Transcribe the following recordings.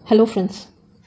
hello friends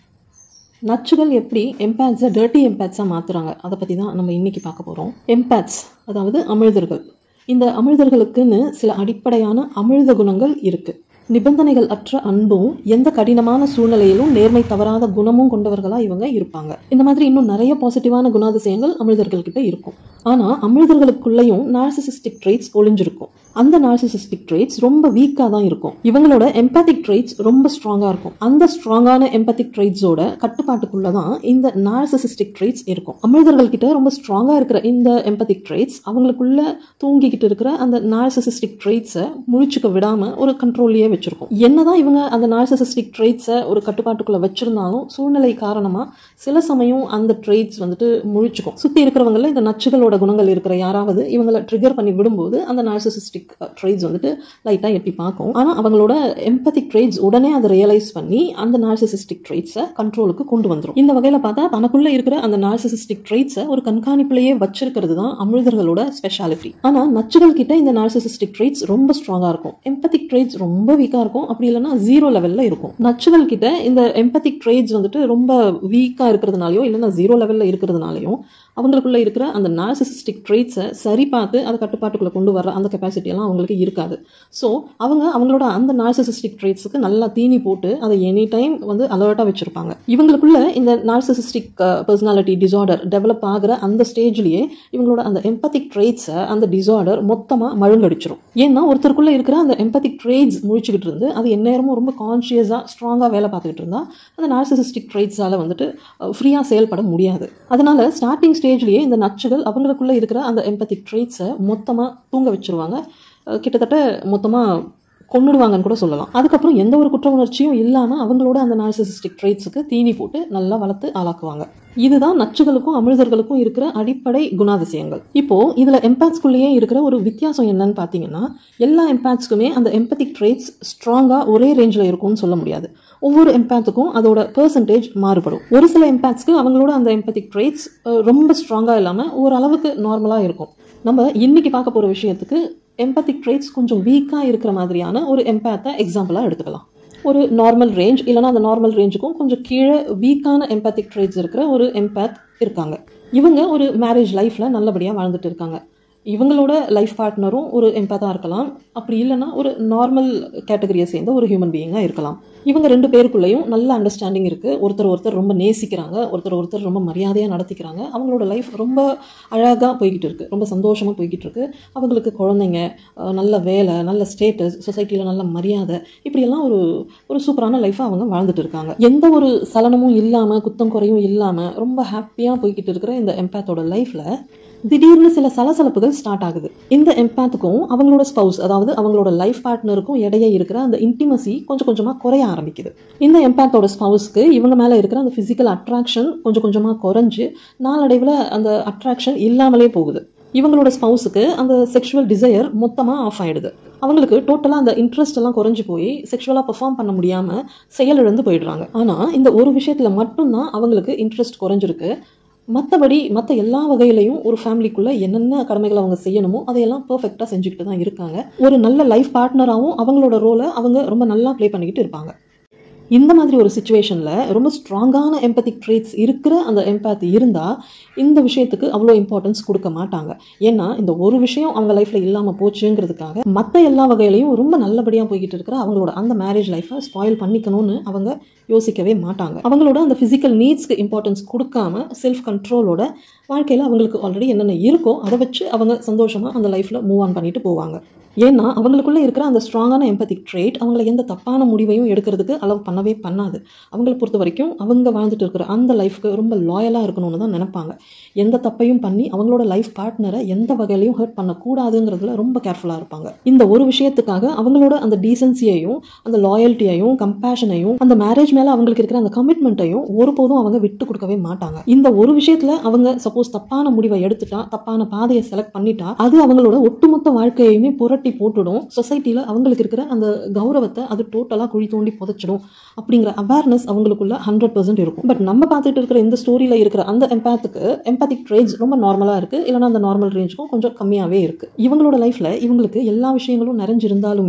நச்சுகள் எப்படி எம்பேட்ஸை dirty எம்பேட்ஸாக மாற்றுறாங்க அதை பற்றி தான் நம்ம இன்றைக்கி பார்க்க போகிறோம் எம்பேட்ஸ் அதாவது அமிழ்தர்கள் இந்த அமிழ்தர்களுக்குன்னு சில அடிப்படையான அமிழ்த குணங்கள் இருக்குது நிபந்தனைகள் அற்ற அன்பும் எந்த கடினமான சூழ்நிலையிலும் நேர்மை தவறாத குணமும் கொண்டவர்களாக இவங்க இருப்பாங்க இந்த மாதிரி இன்னும் நிறைய பாசிட்டிவான குணாதிசயங்கள் அமிழ்தர்கள் கிட்ட இருக்கும் ஆனால் அமிழ்தர்களுக்குள்ளேயும் நார்சிசிஸ்டிக் ட்ரேட்ஸ் ஒளிஞ்சிருக்கும் அந்த நார்சிசிஸ்டிக் ட்ரேட்ஸ் ரொம்ப வீக்காக தான் இருக்கும் இவங்களோட எம்பத்திக் ட்ரேட்ஸ் ரொம்ப ஸ்ட்ராங்காக இருக்கும் அந்த ஸ்ட்ராங்கான எம்பத்திக் ட்ரேட்ஸோட கட்டுப்பாட்டுக்குள்ள தான் இந்த நார்சிசிஸ்டிக் ட்ரேட்ஸ் இருக்கும் அமிழ்தர்கள் கிட்ட ரொம்ப ஸ்ட்ராங்காக இருக்கிற இந்த எம்பத்திக் ட்ரேட்ஸ் அவங்களுக்குள்ள தூங்கிக்கிட்டு இருக்கிற அந்த நார்சிசிஸ்டிக் ட்ரேட்ஸை முழிச்சுக்க விடாம ஒரு கண்ட்ரோல்லையே வச்சிருக்கும் என்னதான் இவங்க அந்த நார்சிசிஸ்டிக் ட்ரேட்ஸை ஒரு கட்டுப்பாட்டுக்குள்ள வச்சிருந்தாலும் சூழ்நிலை காரணமா சில சமயம் அந்த ட்ரேட்ஸ் வந்துட்டு முழிச்சுக்கும் சுற்றி இருக்கிறவங்கள இந்த நச்சுகளோட குணங்கள் இருக்கிற யாராவது இவங்களை ட்ரிகர் பண்ணி விடும்போது அந்த நார்சிசிஸ்டிக் ட்ரேட்ஸ் வந்துட்டு லைட்டாக எட்டி பார்க்கும் ஆனால் அவங்களோட எம்பத்திக் ட்ரேட்ஸ் உடனே அதை ரியலைஸ் பண்ணி அந்த நார்சிசிஸ்டிக் ட்ரேட்ஸை கண்ட்ரோலுக்கு கொண்டு வந்துடும் இந்த வகையில் பார்த்தா தனக்குள்ள இருக்கிற அந்த நார்சிசிஸ்டிக் ட்ரேட்ஸை ஒரு கண்காணிப்பிலேயே வச்சிருக்கிறது தான் அமிழ்தர்களோட ஸ்பெஷாலிட்டி ஆனால் நச்சுகள் கிட்ட இந்த நார்சிசிஸ்டிக் ட்ரேட்ஸ் ரொம்ப ஸ்ட்ராங்காக இருக்கும் எம்பத்திக் ட்ரேட்ஸ் ரொம்ப வீக்காக இருக்கும் அப்படி இல்லைன்னா ஜீரோ லெவலில் இருக்கும் நச்சுகள் கிட்ட இந்த எம்பத்திக் ட்ரேட்ஸ் வந்துட்டு ரொம்ப வீக்காக இருக்கிறதுனாலையோ இல்லைன்னா ஜீரோ லெவலில் இருக்கிறதுனாலையும் அவங்களுக்குள்ள இருக்கிற அந்த நார்சிசிஸ்டிக் ட்ரேட்ஸை சரி பார்த்து அதை கட்டுப்பாட்டுக்குள்ளே கொண்டு வர அந்த கெப்பாசிட்டி எல்லாம் அவங்களுக்கு இருக்காது ஸோ அவங்க அவங்களோட அந்த நார்சிசிஸ்டிக் ட்ரேட்ஸுக்கு நல்லா தீனி போட்டு அதை எனி டைம் வந்து அலர்ட்டாக வச்சுருப்பாங்க இவங்களுக்குள்ள இந்த நார்சிசிஸ்டிக் பர்சனாலிட்டி டிசார்டர் டெவலப் ஆகிற அந்த ஸ்டேஜ்லேயே இவங்களோட அந்த எம்பத்திக் ட்ரேட்ஸை அந்த டிசார்டர் மொத்தமாக மழுங்கடிச்சிடும் ஏன்னா ஒருத்தருக்குள்ளே இருக்கிற அந்த எம்பத்திக் ட்ரேட்ஸ் முழிச்சுக்கிட்டு இருந்து அது எந்நேரமும் ரொம்ப கான்ஷியஸாக ஸ்ட்ராங்காக வேலை பார்த்துக்கிட்டு இருந்தால் அந்த நார்சிசிஸ்டிக் ட்ரேட்ஸால் வந்துட்டு ஃப்ரீயாக செயல்பட முடியாது அதனால் ஸ்டார்டிங் ஸ்டேஜ்லேயே இந்த நச்சுகள் அவங்களுக்குள்ளே இருக்கிற அந்த எம்பத்திக் ட்ரேட்ஸை மொத்தமாக தூங்க வச்சுருவாங்க கிட்டத்தட்ட மொத்தமாக கொண்டுடுவாங்கன்னு கூட சொல்லலாம் அதுக்கப்புறம் எந்த ஒரு குற்ற உணர்ச்சியும் இல்லாமல் அவங்களோட அந்த நார்சிசிஸ்டிக் ட்ரேட்ஸுக்கு தீனி போட்டு நல்லா வளர்த்து ஆளாக்குவாங்க இதுதான் நச்சுகளுக்கும் அமிழ்தர்களுக்கும் இருக்கிற அடிப்படை குணாதிசயங்கள் இப்போ இதில் எம்பேட்ஸ்குள்ளேயே இருக்கிற ஒரு வித்தியாசம் என்னன்னு பார்த்தீங்கன்னா எல்லா எம்பேட்ஸ்க்குமே அந்த எம்பத்திக் ட்ரேட்ஸ் ஸ்ட்ராங்காக ஒரே ரேஞ்சில் இருக்கும்னு சொல்ல முடியாது ஒவ்வொரு எம்பேத்துக்கும் அதோட பெர்சன்டேஜ் மாறுபடும் ஒரு சில எம்பேத்ஸ்க்கு அவங்களோட அந்த எம்பத்திக் ட்ரேட்ஸ் ரொம்ப ஸ்ட்ராங்காக இல்லாமல் ஓரளவுக்கு நார்மலாக இருக்கும் நம்ம இன்னைக்கு பார்க்க போகிற விஷயத்துக்கு எம்பத்திக் ட்ரேட்ஸ் கொஞ்சம் வீக்காக இருக்கிற மாதிரியான ஒரு எம்பேத்தை எக்ஸாம்பிளாக எடுத்துக்கலாம் ஒரு நார்மல் ரேஞ்ச் இல்லைனா அந்த நார்மல் ரேஞ்சுக்கும் கொஞ்சம் கீழே வீக்கான எம்பத்திக் ட்ரேட்ஸ் இருக்கிற ஒரு எம்பேத் இருக்காங்க இவங்க ஒரு மேரேஜ் லைஃப்பில் நல்லபடியாக வாழ்ந்துட்டு இருக்காங்க இவங்களோட லைஃப் பார்ட்னரும் ஒரு எம்பேத்தாக இருக்கலாம் அப்படி இல்லைன்னா ஒரு நார்மல் கேட்டகரியை சேர்ந்த ஒரு ஹியூமன் பீயிங்காக இருக்கலாம் இவங்க ரெண்டு பேருக்குள்ளேயும் நல்ல அண்டர்ஸ்டாண்டிங் இருக்குது ஒருத்தர் ஒருத்தர் ரொம்ப நேசிக்கிறாங்க ஒருத்தர் ஒருத்தர் ரொம்ப மரியாதையாக நடத்திக்கிறாங்க அவங்களோட லைஃப் ரொம்ப அழகாக போய்கிட்டு இருக்குது ரொம்ப சந்தோஷமாக போய்கிட்டு இருக்கு அவங்களுக்கு குழந்தைங்க நல்ல வேலை நல்ல ஸ்டேட்டஸ் சொசைட்டியில் நல்ல மரியாதை இப்படியெல்லாம் ஒரு ஒரு சூப்பரான லைஃப்பை அவங்க வாழ்ந்துட்டு இருக்காங்க எந்த ஒரு சலனமும் இல்லாமல் குத்தம் குறையும் இல்லாமல் ரொம்ப ஹாப்பியாக போய்கிட்டு இருக்கிற இந்த எம்பேத்தோட லைஃப்பில் திடீர்னு சில சலசலப்புகள் ஸ்டார்ட் ஆகுது இந்த எம்பேத்துக்கும் அவங்களோட ஸ்பவுஸ் அதாவது அவங்களோட லைஃப் பார்ட்னருக்கும் இடையே இருக்கிற அந்த இன்டிமசி கொஞ்சம் கொஞ்சமாக குறைய ஆரம்பிக்குது இந்த எம்பேத்தோட ஸ்பவுஸ்க்கு இவங்க மேலே இருக்கிற அந்த ஃபிசிக்கல் அட்ராக்ஷன் கொஞ்சம் கொஞ்சமாக குறைஞ்சு நாளடைவில் அந்த அட்ராக்ஷன் இல்லாமலே போகுது இவங்களோட ஸ்பவுஸுக்கு அந்த செக்ஷுவல் டிசையர் மொத்தமாக ஆஃப் ஆகிடுது அவங்களுக்கு டோட்டலாக அந்த இன்ட்ரெஸ்ட் எல்லாம் குறைஞ்சி போய் செக்ஷுவலாக பெர்ஃபார்ம் பண்ண முடியாமல் செயலிழந்து போயிடுறாங்க ஆனால் இந்த ஒரு விஷயத்தில் மட்டும்தான் அவங்களுக்கு இன்ட்ரெஸ்ட் குறைஞ்சிருக்கு மற்றபடி மற்ற எல்லா வகையிலையும் ஒரு ஃபேமிலிக்குள்ளே என்னென்ன கடமைகள் அவங்க செய்யணுமோ அதையெல்லாம் பர்ஃபெக்டாக செஞ்சுக்கிட்டு தான் இருக்காங்க ஒரு நல்ல லைஃப் பார்ட்னராகவும் அவங்களோட ரோலை அவங்க ரொம்ப நல்லா ப்ளே பண்ணிக்கிட்டு இருப்பாங்க இந்த மாதிரி ஒரு சுச்சுவேஷனில் ரொம்ப ஸ்ட்ராங்கான எம்பத்திக் ட்ரேட்ஸ் இருக்கிற அந்த எம்பேத் இருந்தால் இந்த விஷயத்துக்கு அவ்வளோ இம்பார்ட்டன்ஸ் கொடுக்க மாட்டாங்க ஏன்னா இந்த ஒரு விஷயம் அவங்க லைஃப்பில் இல்லாமல் போச்சுங்கிறதுக்காக மற்ற எல்லா வகையிலையும் ரொம்ப நல்லபடியாக போய்கிட்டு இருக்கிற அவங்களோட அந்த மேரேஜ் லைஃப்பை ஸ்பாயில் பண்ணிக்கணும்னு அவங்க யோசிக்கவே மாட்டாங்க அவங்களோட அந்த ஃபிசிக்கல் நீட்ஸ்க்கு இம்பார்ட்டன்ஸ் கொடுக்காம செல்ஃப் கண்ட்ரோலோட வாழ்க்கையில் அவங்களுக்கு ஆல்ரெடி என்னென்ன இருக்கோ அதை வச்சு அவங்க சந்தோஷமாக அந்த லைஃப்பில் மூவ் ஆன் பண்ணிட்டு போவாங்க ஏன்னா அவங்களுக்குள்ளே இருக்கிற அந்த ஸ்ட்ராங்கான எம்பத்திக் ட்ரேட் அவங்கள எந்த தப்பான முடிவையும் எடுக்கிறதுக்கு அலோவ் பண்ணவே பண்ணாது அவங்கள பொறுத்த வரைக்கும் அவங்க வாழ்ந்துட்டு இருக்கிற அந்த லைஃப்க்கு ரொம்ப லாயலாக இருக்கணும்னு தான் நினைப்பாங்க எந்த தப்பையும் பண்ணி அவங்களோட லைஃப் பார்ட்னரை எந்த வகையிலையும் ஹர்ட் பண்ணக்கூடாதுங்கிறதுல ரொம்ப கேர்ஃபுல்லாக இருப்பாங்க இந்த ஒரு விஷயத்துக்காக அவங்களோட அந்த டீசன்சியையும் அந்த லாயல்ட்டியையும் கம்பேஷனையும் அந்த மேரேஜ் மேலே அவங்களுக்கு இருக்கிற அந்த கமிட்மெண்ட்டையும் ஒருபோதும் அவங்க விட்டு கொடுக்கவே மாட்டாங்க இந்த ஒரு விஷயத்தில் அவங்க சப்போஸ் தப்பான முடிவை எடுத்துட்டா தப்பான பாதையை செலக்ட் பண்ணிட்டா அது அவங்களோட ஒட்டுமொத்த வாழ்க்கையுமே புரட்டி புரட்டி போட்டுடும் சொசைட்டியில் அவங்களுக்கு இருக்கிற அந்த கௌரவத்தை அது டோட்டலாக குழி தோண்டி புதைச்சிடும் அப்படிங்கிற அவேர்னஸ் அவங்களுக்குள்ள ஹண்ட்ரட் பர்சன்ட் இருக்கும் பட் நம்ம பார்த்துட்டு இருக்கிற இந்த ஸ்டோரியில் இருக்கிற அந்த எம்பேத்துக்கு எம்பத்திக் ரேஞ்ச் ரொம்ப நார்மலாக இருக்குது இல்லைனா அந்த நார்மல் ரேஞ்சுக்கும் கொஞ்சம் கம்மியாகவே இருக்குது இவங்களோட லைஃப்பில் இவங்களுக்கு எல்லா விஷயங்களும் நிறைஞ்சிருந்தாலுமே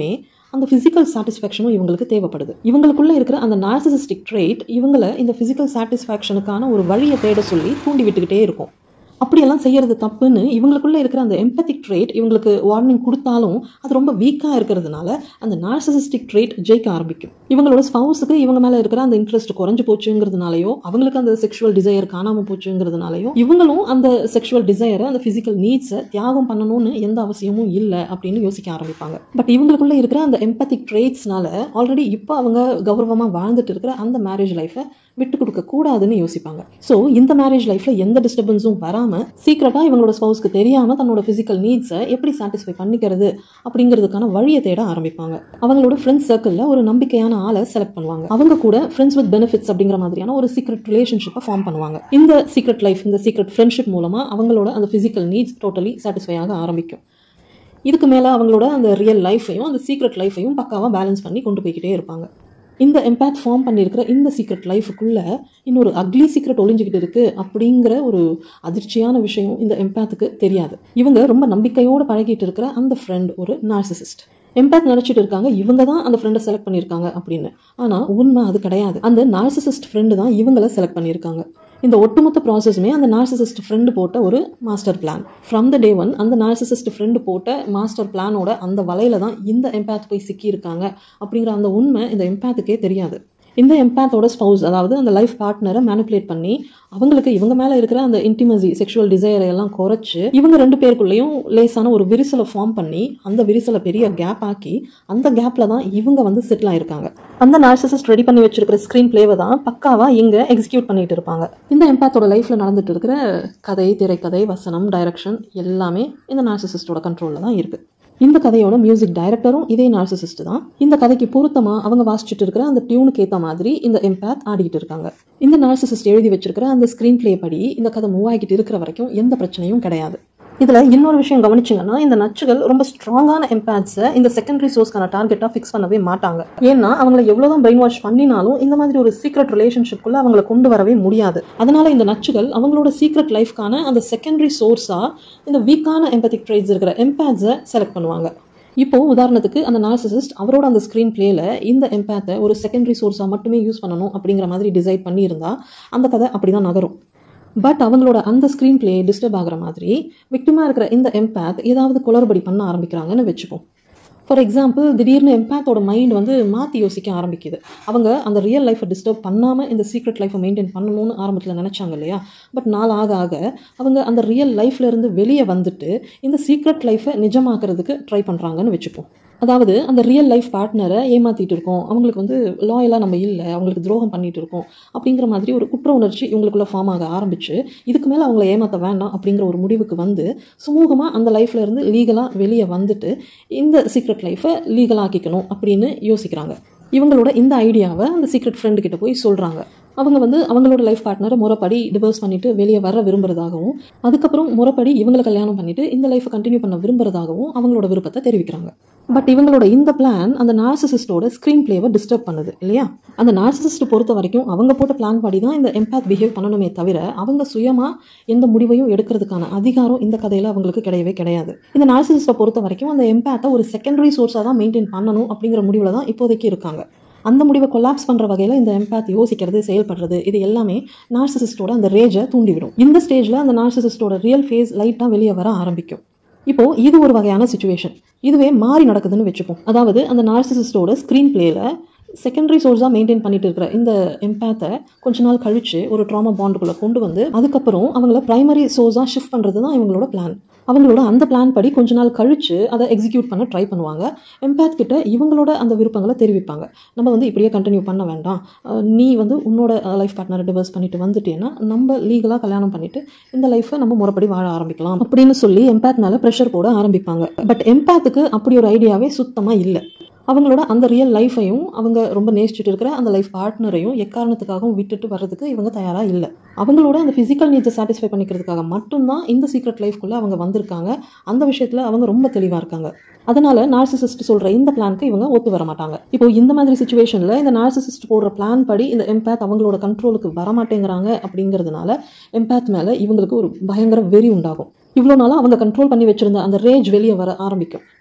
அந்த ஃபிசிக்கல் சாட்டிஸ்ஃபேக்ஷனும் இவங்களுக்கு தேவைப்படுது இவங்களுக்குள்ள இருக்கிற அந்த நார்சிசிஸ்டிக் ட்ரேட் இவங்களை இந்த ஃபிசிக்கல் சாட்டிஸ்ஃபேக்ஷனுக்கான ஒரு வழியை தேட சொல்லி தூண்டி விட்டுக்கிட்டே இருக்கும் அப்படியெல்லாம் செய்யறது தப்புன்னு இவங்களுக்குள்ள இருக்கிற அந்த எம்பத்திக் ட்ரேட் இவங்களுக்கு வார்னிங் கொடுத்தாலும் அது ரொம்ப வீக்காக இருக்கிறதுனால அந்த நார்சிசிஸ்டிக் ட்ரேட் ஜெயிக்க ஆரம்பிக்கும் இவங்களோட ஸ்பவுஸுக்கு இவங்க மேலே இருக்கிற அந்த இன்ட்ரெஸ்ட் குறைஞ்சு போச்சுங்கிறதுனாலயோ அவங்களுக்கு அந்த செக்ஷுவல் டிசையர் காணாமல் போச்சுங்கிறதுனாலயோ இவங்களும் அந்த செக்ஷுவல் டிசையரை அந்த ஃபிசிக்கல் நீட்ஸை தியாகம் பண்ணணும்னு எந்த அவசியமும் இல்லை அப்படின்னு யோசிக்க ஆரம்பிப்பாங்க பட் இவங்களுக்குள்ள இருக்கிற அந்த எம்பத்திக் ட்ரேட்ஸ்னால ஆல்ரெடி இப்போ அவங்க கௌரவமாக வாழ்ந்துட்டு இருக்கிற அந்த மேரேஜ் லைஃபை விட்டு கொடுக்க கூடாதுன்னு யோசிப்பாங்க ஸோ இந்த மேரேஜ் லைஃப்ல எந்த டிஸ்டர்பன்ஸும் வராம சீக்கிரட்டா இவங்களோட ஸ்பவுஸ்க்கு தெரியாம தன்னோட பிசிக்கல் நீட்ஸை எப்படி சாட்டிஸ்ஃபை பண்ணிக்கிறது அப்படிங்கிறதுக்கான வழியை தேட ஆரம்பிப்பாங்க அவங்களோட ஃப்ரெண்ட்ஸ் சர்க்கிளில் ஒரு நம்பிக்கையான ஆளை செலக்ட் பண்ணுவாங்க அவங்க கூட ஃப்ரெண்ட்ஸ் வித் பெனிஃபிட்ஸ் அப்படிங்கிற மாதிரியான ஒரு சீக்ரெட் ரிலேஷன்ஷிப்பை ஃபார்ம் பண்ணுவாங்க இந்த சீக்ரெட் லைஃப் இந்த சீக்ரெட் ஃப்ரெண்ட்ஷிப் மூலமா அவங்களோட அந்த பிசிக்கல் நீட்ஸ் டோட்டலி சாட்டிஸ்ஃபை ஆக ஆரம்பிக்கும் இதுக்கு மேலே அவங்களோட அந்த ரியல் லைஃபையும் அந்த சீக்ரெட் லைஃபையும் பக்காவாக பேலன்ஸ் பண்ணி கொண்டு போய்கிட்டே இருப்பாங்க இந்த எம்பேத் ஃபார்ம் பண்ணியிருக்கிற இந்த சீக்ரெட் லைஃபுக்குள்ள இன்னொரு அக்லி சீக்ரெட் ஒளிஞ்சிக்கிட்டு இருக்கு அப்படிங்கிற ஒரு அதிர்ச்சியான விஷயம் இந்த எம்பேத்துக்கு தெரியாது இவங்க ரொம்ப நம்பிக்கையோடு பழகிட்டு இருக்கிற அந்த ஃப்ரெண்ட் ஒரு நார்சிசிஸ்ட் எம்பேத் நினச்சிட்டு இருக்காங்க இவங்க தான் அந்த ஃப்ரெண்டை செலக்ட் பண்ணியிருக்காங்க அப்படின்னு ஆனால் உண்மை அது கிடையாது அந்த நார்சிசிஸ்ட் ஃப்ரெண்டு தான் இவங்களை செலக்ட் பண்ணியிருக்காங்க இந்த ஒட்டுமொத்த ப்ராசஸுமே அந்த நார்சிசிஸ்ட் ஃப்ரெண்டு போட்ட ஒரு master plan from the day one அந்த நார்சிசிஸ்ட் ஃப்ரெண்டு போட்ட மாஸ்டர் பிளானோட அந்த வலையில தான் இந்த எம்பேத் போய் சிக்கியிருக்காங்க அப்படிங்கிற அந்த உண்மை இந்த எம்பேத்துக்கே தெரியாது இந்த எம்பேத்தோட ஸ்பவுஸ் அதாவது அந்த லைஃப் பார்ட்னரை மேனிப்புலேட் பண்ணி அவங்களுக்கு இவங்க மேலே இருக்கிற அந்த இன்டிமசி செக்ஷுவல் டிசைரை எல்லாம் குறைச்சு இவங்க ரெண்டு பேருக்குள்ளேயும் லேசான ஒரு விரிசலை ஃபார்ம் பண்ணி அந்த விரிசலை பெரிய கேப் ஆக்கி அந்த கேப்பில் தான் இவங்க வந்து செட்டில் ஆயிருக்காங்க அந்த நார்சிசிஸ்ட் ரெடி பண்ணி வச்சிருக்கிற ஸ்க்ரீன் பிளேவை தான் பக்காவாக இங்கே எக்ஸிக்யூட் பண்ணிட்டு இருப்பாங்க இந்த எம்பேத்தோட லைஃப்பில் நடந்துட்டு இருக்கிற கதை திரைக்கதை வசனம் டைரக்ஷன் எல்லாமே இந்த நார்சிசிஸ்டோட கண்ட்ரோலில் தான் இருக்குது இந்த கதையோட மியூசிக் டைரக்டரும் இதே நார்சிசிஸ்ட் தான் இந்த கதைக்கு பொருத்தமாக அவங்க வாசிச்சுட்டு இருக்கிற அந்த டியூனுக்கு ஏற்ற மாதிரி இந்த எம்பேத் ஆடிக்கிட்டு இருக்காங்க இந்த நார்சிசிஸ்ட் எழுதி வச்சிருக்கிற அந்த ஸ்க்ரீன் பிளே படி இந்த கதை மூவ் ஆகிட்டு இருக்கிற வரைக்கும் எந்த பிரச்சனையும் கிடையாது இதில் இன்னொரு விஷயம் கவனிச்சிங்கன்னா இந்த நச்சுகள் ரொம்ப ஸ்ட்ராங்கான எம்பேட்ஸை இந்த செகண்டரி சோர்ஸ்க்கான டார்கெட்டாக ஃபிக்ஸ் பண்ணவே மாட்டாங்க ஏன்னா அவங்கள எவ்வளோதான் பிரெயின் வாஷ் பண்ணினாலும் இந்த மாதிரி ஒரு சீக்ரெட் ரிலேஷன்ஷிப்குள்ள அவங்கள கொண்டு வரவே முடியாது அதனால இந்த நச்சுகள் அவங்களோட சீக்ரெட் லைஃப்க்கான அந்த செகண்டரி சோர்ஸாக இந்த வீக்கான எம்பத்திக் ட்ரைட்ஸ் இருக்கிற எம்பேட்ஸை செலக்ட் பண்ணுவாங்க இப்போ உதாரணத்துக்கு அந்த நார்சிசிஸ்ட் அவரோட அந்த ஸ்க்ரீன் பிளேல இந்த எம்பேத்தை ஒரு செகண்டரி சோர்ஸாக மட்டுமே யூஸ் பண்ணணும் அப்படிங்கிற மாதிரி டிசைட் பண்ணியிருந்தா அந்த கதை அப்படி தான் நகரும் பட் அவங்களோட அந்த ஸ்க்ரீன் பிளே டிஸ்டர்ப் ஆகிற மாதிரி விக்டிமாக இருக்கிற இந்த எம்பேத் ஏதாவது குளறுபடி பண்ண ஆரம்பிக்கிறாங்கன்னு வச்சுப்போம் ஃபார் எக்ஸாம்பிள் திடீர்னு எம்பேத்தோட மைண்ட் வந்து மாற்றி யோசிக்க ஆரம்பிக்குது அவங்க அந்த ரியல் லைஃப்பை டிஸ்டர்ப் பண்ணாமல் இந்த சீக்ரெட் லைஃப்பை மெயின்டைன் பண்ணணும்னு ஆரம்பத்தில் நினச்சாங்க இல்லையா பட் நாள் ஆக ஆக அவங்க அந்த ரியல் லைஃப்லேருந்து வெளியே வந்துட்டு இந்த சீக்ரெட் லைஃப்பை நிஜமாக்குறதுக்கு ட்ரை பண்ணுறாங்கன்னு வச்சுப்போம் அதாவது அந்த ரியல் லைஃப் பார்ட்னரை ஏமாற்றிட்டு இருக்கோம் அவங்களுக்கு வந்து லாயலாக நம்ம இல்லை அவங்களுக்கு துரோகம் பண்ணிட்டு இருக்கோம் அப்படிங்கிற மாதிரி ஒரு குற்ற உணர்ச்சி இவங்களுக்குள்ள ஃபார்ம் ஆக ஆரம்பிச்சு இதுக்கு மேலே அவங்கள ஏமாற்ற வேண்டாம் அப்படிங்கிற ஒரு முடிவுக்கு வந்து சுமூகமாக அந்த லைஃப்ல இருந்து லீகலாக வெளியே வந்துட்டு இந்த சீக்ரெட் லைஃப்பை லீகலாக்கிக்கணும் அப்படின்னு யோசிக்கிறாங்க இவங்களோட இந்த ஐடியாவை அந்த சீக்ரெட் ஃப்ரெண்டு கிட்ட போய் சொல்கிறாங்க அவங்க வந்து அவங்களோட லைஃப் பார்ட்னரை முறைப்படி டிவோர்ஸ் பண்ணிட்டு வெளியே வர விரும்புறதாகவும் அதுக்கப்புறம் முறைப்படி இவங்களை கல்யாணம் பண்ணிட்டு இந்த லைஃப்பை கண்டினியூ பண்ண விரும்புறதாகவும் அவங்களோட விருப்பத்தை தெரிவிக்கிறாங்க பட் இவங்களோட இந்த பிளான் அந்த நார்சிசிஸ்டோட ஸ்க்ரீன் பிளேவை டிஸ்டர்ப் பண்ணுது இல்லையா அந்த நார்சிசிஸ்ட் பொறுத்த வரைக்கும் அவங்க போட்ட பிளான் படி தான் இந்த எம்பேத் பிஹேவ் பண்ணணுமே தவிர அவங்க சுயமாக எந்த முடிவையும் எடுக்கிறதுக்கான அதிகாரம் இந்த கதையில் அவங்களுக்கு கிடையவே கிடையாது இந்த நார்சிசிஸ்ட்டை பொறுத்த வரைக்கும் அந்த எம்பேத்தை ஒரு செகண்டரி சோர்ஸாக தான் மெயின்டைன் பண்ணணும் அப்படிங்கிற முடிவில் தான் இப்போதைக்கு இருக்காங்க அந்த முடிவை கொலாப்ஸ் பண்ணுற வகையில் இந்த எம்பேத் யோசிக்கிறது செயல்படுறது இது எல்லாமே நார்சிசிஸ்டோட அந்த ரேஜை தூண்டிவிடும் இந்த ஸ்டேஜில் அந்த நார்சிசிஸ்டோட ரியல் ஃபேஸ் லைட்டாக வெளியே வர ஆரம்பிக்கும் இப்போ இது ஒரு வகையான சுச்சுவேஷன் இதுவே மாறி நடக்குதுன்னு வச்சுப்போம் அதாவது அந்த நார்சிசிஸ்டோட ஸ்க்ரீன் பிளேல செகண்டரி சோர்ஸாக மெயின்டைன் பண்ணிட்டு இருக்கிற இந்த எம்பேத்தை கொஞ்ச நாள் கழிச்சு ஒரு ட்ராமா பாண்டுக்குள்ளே கொண்டு வந்து அதுக்கப்புறம் அவங்கள பிரைமரி சோர்ஸாக ஷிஃப்ட் பண்ணுறது தான் இவங்களோட பிளான் அவங்களோட அந்த பிளான் படி கொஞ்ச நாள் கழிச்சு அதை எக்ஸிக்யூட் பண்ண ட்ரை பண்ணுவாங்க எம்பேத் கிட்ட இவங்களோட அந்த விருப்பங்களை தெரிவிப்பாங்க நம்ம வந்து இப்படியே கண்டினியூ பண்ண வேண்டாம் அஹ் நீ வந்து உன்னோட லைஃப் பார்ட்னரை டிவர்ஸ் பண்ணிட்டு வந்துட்டேன்னா நம்ம லீகலாக கல்யாணம் பண்ணிட்டு இந்த லைஃப்பை நம்ம முறைப்படி வாழ ஆரம்பிக்கலாம் அப்படின்னு சொல்லி எம்பேத் மேலே ப்ரெஷர் போட ஆரம்பிப்பாங்க பட் எம்பேத்துக்கு அப்படி ஒரு ஐடியாவே சுத்தமாக இல்லை அவங்களோட அந்த ரியல் லைஃபையும் அவங்க ரொம்ப நேசிச்சுட்டு இருக்கிற அந்த லைஃப் பார்ட்னரையும் எக்காரணத்துக்காகவும் விட்டுட்டு வர்றதுக்கு இவங்க தயாராக இல்லை அவங்களோட அந்த ஃபிசிக்கல் நீட்ஸை சாட்டிஸ்ஃபை பண்ணிக்கிறதுக்காக மட்டும்தான் இந்த சீக்ரெட் லைஃப்குள்ளே அவங்க வந்திருக்காங்க அந்த விஷயத்தில் அவங்க ரொம்ப தெளிவாக இருக்காங்க அதனால நார்சிசிஸ்ட் சொல்கிற இந்த பிளானுக்கு இவங்க ஒத்து வர மாட்டாங்க இப்போ இந்த மாதிரி சுச்சுவேஷனில் இந்த நார்சிசிஸ்ட் போடுற பிளான் படி இந்த எம்பேத் அவங்களோட கண்ட்ரோலுக்கு வரமாட்டேங்கிறாங்க அப்படிங்கிறதுனால எம்பேத் மேலே இவங்களுக்கு ஒரு பயங்கர வெறி உண்டாகும் இவ்வளோ நாளாக அவங்க கண்ட்ரோல் பண்ணி வச்சிருந்த அந்த ரேஜ் வெளியே வர ஆரம்பிக்கும்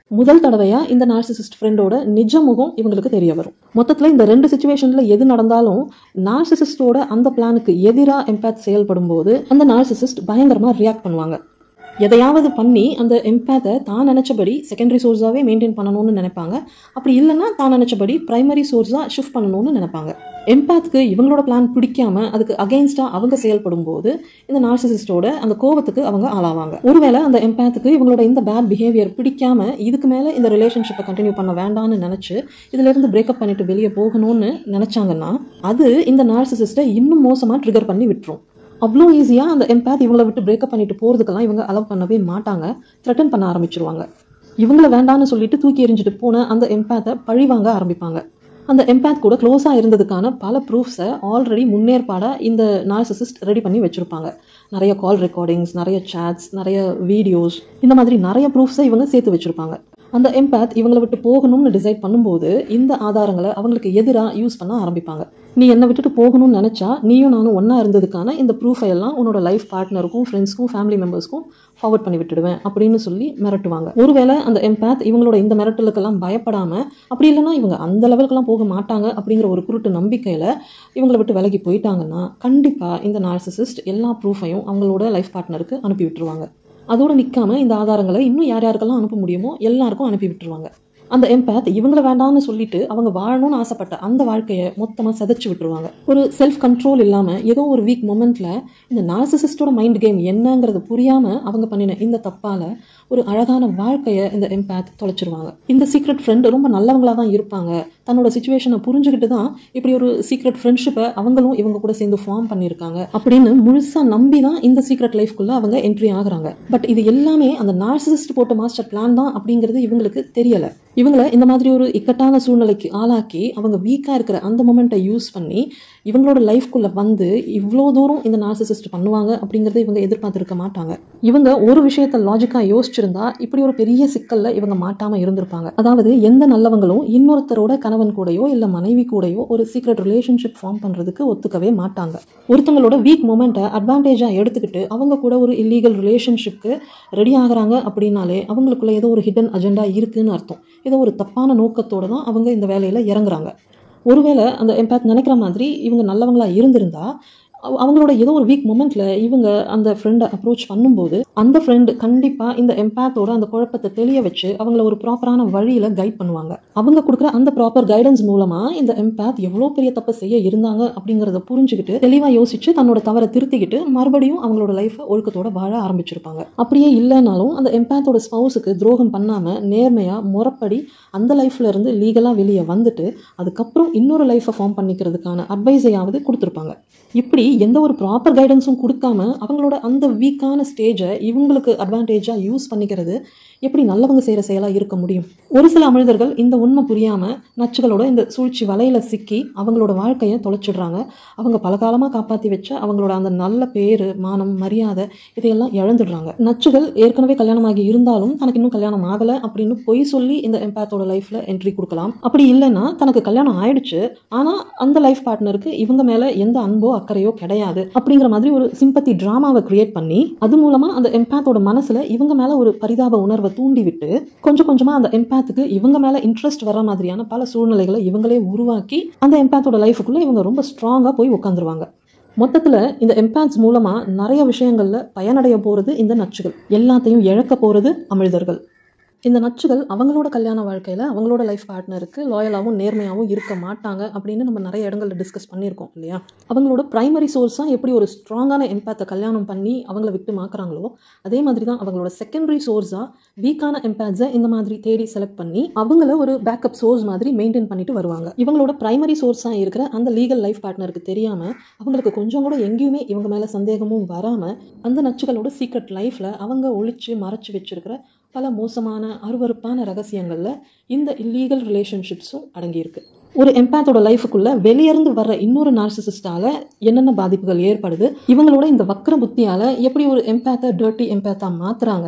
முதல் தடவையா இந்த நார்சிசிஸ்ட் ஃப்ரெண்டோட நிஜ முகம் இவங்களுக்கு தெரிய வரும் மொத்தத்தில் இந்த ரெண்டு சுச்சுவேஷன்ல எது நடந்தாலும் நார்சிசிஸ்டோட அந்த பிளானுக்கு எதிராக எம்பேத் செயல்படும் போது அந்த நார்சிசிஸ்ட் பயங்கரமா ரியாக்ட் பண்ணுவாங்க எதையாவது பண்ணி அந்த எம்பேத்தை தான் நினச்சபடி செகண்டரி சோர்ஸாகவே மெயின்டைன் பண்ணணும்னு நினைப்பாங்க அப்படி இல்லைன்னா தான் நினச்சபடி பிரைமரி சோர்ஸாக ஷிஃப்ட் பண்ணணும்னு நினைப்பாங்க எம்பேத்துக்கு இவங்களோட பிளான் பிடிக்காம அதுக்கு அகெயின்ஸ்டாக அவங்க செயல்படும் போது இந்த நார்சிசிஸ்டோட அந்த கோவத்துக்கு அவங்க ஆளாவாங்க ஒருவேளை அந்த எம்பேத்துக்கு இவங்களோட இந்த பேட் பிஹேவியர் பிடிக்காம இதுக்கு மேலே இந்த ரிலேஷன்ஷிப்பை கண்டினியூ பண்ண வேண்டாம்னு நினச்சி இதிலிருந்து பிரேக்கப் பண்ணிட்டு வெளியே போகணும்னு நினச்சாங்கன்னா அது இந்த நார்சிசிஸ்ட்டை இன்னும் மோசமாக ட்ரிகர் பண்ணி விட்டுரும் அவ்வளோ ஈஸியாக அந்த எம்பேத் இவங்கள விட்டு பிரேக்கப் பண்ணிட்டு போகிறதுக்கெல்லாம் இவங்க அலோவ் பண்ணவே மாட்டாங்க த்ரெட்டன் பண்ண ஆரம்பிச்சிருவாங்க இவங்கள வேண்டான்னு சொல்லிட்டு தூக்கி எறிஞ்சிட்டு போன அந்த எம்பேத்தை பழி வாங்க ஆரம்பிப்பாங்க அந்த எம்பேத் கூட க்ளோஸாக இருந்ததுக்கான பல ப்ரூஃப்ஸை ஆல்ரெடி முன்னேற்பாடாக இந்த நார்சிசிஸ்ட் ரெடி பண்ணி வச்சுருப்பாங்க நிறைய கால் ரெக்கார்டிங்ஸ் நிறைய சேட்ஸ் நிறைய வீடியோஸ் இந்த மாதிரி நிறைய ப்ரூஃப்ஸை இவங்க சேர்த்து வச்சுருப்பாங்க அந்த எம்பேத் இவங்களை விட்டு போகணும்னு டிசைட் பண்ணும்போது இந்த ஆதாரங்களை அவங்களுக்கு எதிராக யூஸ் பண்ண ஆரம்பிப்பாங்க நீ என்னை விட்டுட்டு போகணும்னு நினச்சா நீயும் நானும் ஒன்றா இருந்ததுக்கான இந்த ப்ரூஃபை எல்லாம் உன்னோட லைஃப் பார்ட்னருக்கும் ஃப்ரெண்ட்ஸ்க்கும் ஃபேமிலி மெம்பர்ஸ்க்கும் ஃபார்வர்ட் பண்ணி விட்டுடுவேன் அப்படின்னு சொல்லி மிரட்டுவாங்க ஒருவேளை அந்த எம்பேத் இவங்களோட இந்த மிரட்டலுக்கெல்லாம் பயப்படாமல் அப்படி இல்லைன்னா இவங்க அந்த லெவலுக்கெல்லாம் போக மாட்டாங்க அப்படிங்கிற ஒரு குருட்டு நம்பிக்கையில் இவங்களை விட்டு விலகி போயிட்டாங்கன்னா கண்டிப்பாக இந்த நார்சிசிஸ்ட் எல்லா ப்ரூஃபையும் அவங்களோட லைஃப் பார்ட்னருக்கு அனுப்பி விட்டுருவாங்க அதோடு நிற்காம இந்த ஆதாரங்களை இன்னும் யார் யாருக்கெல்லாம் அனுப்ப முடியுமோ எல்லாருக்கும் அனுப்பி விட்டுருவாங்க அந்த எம்பேத் இவங்கள வேண்டாம்னு சொல்லிட்டு அவங்க வாழணும்னு ஆசைப்பட்ட அந்த வாழ்க்கையை மொத்தமாக சதைச்சு விட்டுருவாங்க ஒரு செல்ஃப் கண்ட்ரோல் இல்லாமல் ஏதோ ஒரு வீக் மொமெண்ட்டில் இந்த நார்சிசிஸ்டோட மைண்ட் கேம் என்னங்கிறது புரியாமல் அவங்க பண்ணின இந்த தப்பால் ஒரு அழகான வாழ்க்கையை இந்த எம்பேத் தொலைச்சிருவாங்க இந்த சீக்ரெட் ஃப்ரெண்ட் ரொம்ப நல்லவங்களாக தான் இருப்பாங்க தன்னோட சுச்சுவேஷனை புரிஞ்சுக்கிட்டு தான் இப்படி ஒரு சீக்ரெட் ஃப்ரெண்ட்ஷிப்பை அவங்களும் இவங்க கூட சேர்ந்து ஃபார்ம் பண்ணியிருக்காங்க அப்படின்னு முழுசாக நம்பி தான் இந்த சீக்ரெட் லைஃப்குள்ளே அவங்க என்ட்ரி ஆகுறாங்க பட் இது எல்லாமே அந்த நார்சிசிஸ்ட் போட்ட மாஸ்டர் பிளான் தான் அப்படிங்கிறது இவங்களுக்கு தெரியலை இவங்கள இந்த மாதிரி ஒரு இக்கட்டான சூழ்நிலைக்கு ஆளாக்கி அவங்க வீக்காக இருக்கிற அந்த மொமெண்ட்டை யூஸ் பண்ணி இவங்களோட லைஃப்குள்ளே வந்து இவ்வளோ தூரம் இந்த நார்சிசிஸ்ட் பண்ணுவாங்க அப்படிங்கிறத இவங்க எதிர்பார்த்துருக்க மாட்டாங்க இவங்க ஒரு விஷயத்தை லாஜிக்காக யோசிச்சிருந்தா இப்படி ஒரு பெரிய சிக்கலில் இவங்க மாட்டாமல் இருந்திருப்பாங்க அதாவது எந்த நல்லவங்களும் இன்னொருத்தரோட கணவன் கூடயோ இல்லை மனைவி கூடயோ ஒரு சீக்ரெட் ரிலேஷன்ஷிப் ஃபார்ம் பண்ணுறதுக்கு ஒத்துக்கவே மாட்டாங்க ஒருத்தங்களோட வீக் மொமெண்ட்டை அட்வான்டேஜாக எடுத்துக்கிட்டு அவங்க கூட ஒரு இல்லீகல் ரிலேஷன்ஷிப்க்கு ரெடி ஆகுறாங்க அப்படின்னாலே அவங்களுக்குள்ள ஏதோ ஒரு ஹிடன் அஜெண்டா இருக்குன்னு அர்த்தம் ஏதோ ஒரு தப்பான நோக்கத்தோடு தான் அவங்க இந்த வேலையில் இறங்குறாங்க ஒருவேளை அந்த எம்பேத் நினைக்கிற மாதிரி இவங்க நல்லவங்களா இருந்திருந்தா அவ- அவங்களோட ஏதோ ஒரு வீக் மொமெண்ட்ல இவங்க அந்த ஃப்ரெண்டை அப்ரோச் பண்ணும்போது அந்த ஃப்ரெண்ட் கண்டிப்பாக இந்த எம்பேத்தோட அந்த குழப்பத்தை தெளிய வச்சு அவங்கள ஒரு ப்ராப்பரான வழியில் கைட் பண்ணுவாங்க அவங்க கொடுக்குற அந்த ப்ராப்பர் கைடன்ஸ் மூலமாக இந்த எம்பேத் எவ்வளோ பெரிய தப்பு செய்ய இருந்தாங்க அப்படிங்கிறத புரிஞ்சுக்கிட்டு தெளிவாக யோசிச்சு தன்னோட தவறை திருத்திக்கிட்டு மறுபடியும் அவங்களோட லைஃப்பை ஒழுக்கத்தோட வாழ ஆரம்பிச்சிருப்பாங்க அப்படியே இல்லைனாலும் அந்த எம்பேத்தோட ஸ்பௌஸுக்கு துரோகம் பண்ணாமல் நேர்மையாக முறப்படி அந்த லைஃப்ல இருந்து லீகலாக வெளியே வந்துட்டு அதுக்கப்புறம் இன்னொரு லைஃப்பை ஃபார்ம் பண்ணிக்கிறதுக்கான அட்வைஸையாவது கொடுத்துருப்பாங்க இப்படி எந்த ஒரு ப்ராப்பர் கைடன்ஸும் கொடுக்காம அவங்களோட அந்த வீக்கான ஸ்டேஜை இவங்களுக்கு அட்வான்டேஜாக யூஸ் பண்ணிக்கிறது எப்படி நல்லவங்க செய்கிற செயலாக இருக்க முடியும் ஒரு சில அமிழ்தர்கள் இந்த உண்மை புரியாமல் நச்சுகளோட இந்த சூழ்ச்சி வலையில் சிக்கி அவங்களோட வாழ்க்கையை தொலைச்சிடுறாங்க அவங்க பல காலமாக காப்பாற்றி வச்ச அவங்களோட அந்த நல்ல பேர் மானம் மரியாதை இதையெல்லாம் இழந்துடுறாங்க நச்சுகள் ஏற்கனவே கல்யாணமாகி இருந்தாலும் தனக்கு இன்னும் கல்யாணம் ஆகலை அப்படின்னு பொய் சொல்லி இந்த எம்பேத்தோட லைஃப்பில் என்ட்ரி கொடுக்கலாம் அப்படி இல்லைன்னா தனக்கு கல்யாணம் ஆயிடுச்சு ஆனால் அந்த லைஃப் பார்ட்னருக்கு இவங்க மேலே எந்த அன்போ அக்கறையோ கிடையாது அப்படிங்கிற மாதிரி ஒரு சிம்பத்தி ட்ராமாவை கிரியேட் பண்ணி அது மூலமாக அந்த எம்பேத்தோட மனசில் இவங்க மேலே ஒரு பரிதாப உணர்வை தூண்டி விட்டு கொஞ்சம் கொஞ்சமாக அந்த எம்பேத்துக்கு இவங்க மேலே இன்ட்ரெஸ்ட் வர மாதிரியான பல சூழ்நிலைகளை இவங்களே உருவாக்கி அந்த எம்பேத்தோட லைஃபுக்குள்ளே இவங்க ரொம்ப ஸ்ட்ராங்காக போய் உட்காந்துருவாங்க மொத்தத்தில் இந்த எம்பேத்ஸ் மூலமாக நிறைய விஷயங்களில் பயனடைய போகிறது இந்த நச்சுகள் எல்லாத்தையும் இழக்க போகிறது அமிழ்தர்கள் இந்த நச்சுகள் அவங்களோட கல்யாண வாழ்க்கையில் அவங்களோட லைஃப் பார்ட்னருக்கு லாயலாகவும் நேர்மையாகவும் இருக்க மாட்டாங்க அப்படின்னு நம்ம நிறைய இடங்களில் டிஸ்கஸ் பண்ணியிருக்கோம் இல்லையா அவங்களோட பிரைமரி சோர்ஸாக எப்படி ஒரு ஸ்ட்ராங்கான எம்பேத்தை கல்யாணம் பண்ணி அவங்கள விட்டு மாக்குறாங்களோ அதே மாதிரி தான் அவங்களோட செகண்டரி சோர்ஸாக வீக்கான எம்பேட்ஸை இந்த மாதிரி தேடி செலக்ட் பண்ணி அவங்கள ஒரு பேக்கப் சோர்ஸ் மாதிரி மெயின்டைன் பண்ணிட்டு வருவாங்க இவங்களோட பிரைமரி சோர்ஸாக இருக்கிற அந்த லீகல் லைஃப் பார்ட்னருக்கு தெரியாமல் அவங்களுக்கு கொஞ்சம் கூட எங்கேயுமே இவங்க மேலே சந்தேகமும் வராமல் அந்த நச்சுகளோட சீக்ரெட் லைஃப்பில் அவங்க ஒழிச்சு மறைச்சு வச்சிருக்கிற பல மோசமான அருவருப்பான ரகசியங்களில் இந்த இல்லீகல் ரிலேஷன்ஷிப்ஸும் அடங்கியிருக்கு ஒரு எம்பேத்தோட லைஃபுக்குள்ள வெளியிருந்து வர்ற இன்னொரு நார்சிசிஸ்டால என்னென்ன பாதிப்புகள் ஏற்படுது இவங்களோட இந்த வக்ர புத்தியால எப்படி ஒரு எம்பேத்தை டர்ட்டி எம்பேத்தா மாத்துறாங்க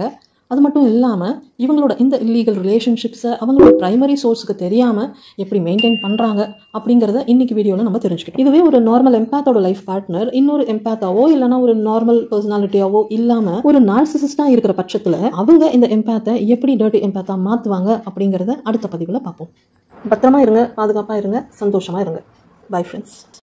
அது மட்டும் இல்லாமல் இவங்களோட இந்த இல்லீகல் ரிலேஷன்ஷிப்ஸை அவங்களோட ப்ரைமரி சோர்ஸுக்கு தெரியாமல் எப்படி மெயின்டைன் பண்ணுறாங்க அப்படிங்கிறத இன்னைக்கு வீடியோவில் நம்ம தெரிஞ்சுக்கிட்டோம் இதுவே ஒரு நார்மல் எம்பேத்தோட லைஃப் பார்ட்னர் இன்னொரு எம்பேத்தாவோ இல்லைனா ஒரு நார்மல் பர்சனாலிட்டியாவோ இல்லாமல் ஒரு நார்சிசிஸ்டாக இருக்கிற பட்சத்தில் அவங்க இந்த எம்பேத்தை எப்படி டர்ட்டி எம்பேத்தா மாற்றுவாங்க அப்படிங்கிறத அடுத்த பதிவில் பார்ப்போம் பத்திரமா இருங்க பாதுகாப்பாக இருங்க சந்தோஷமாக இருங்க பை ஃப்ரெண்ட்ஸ்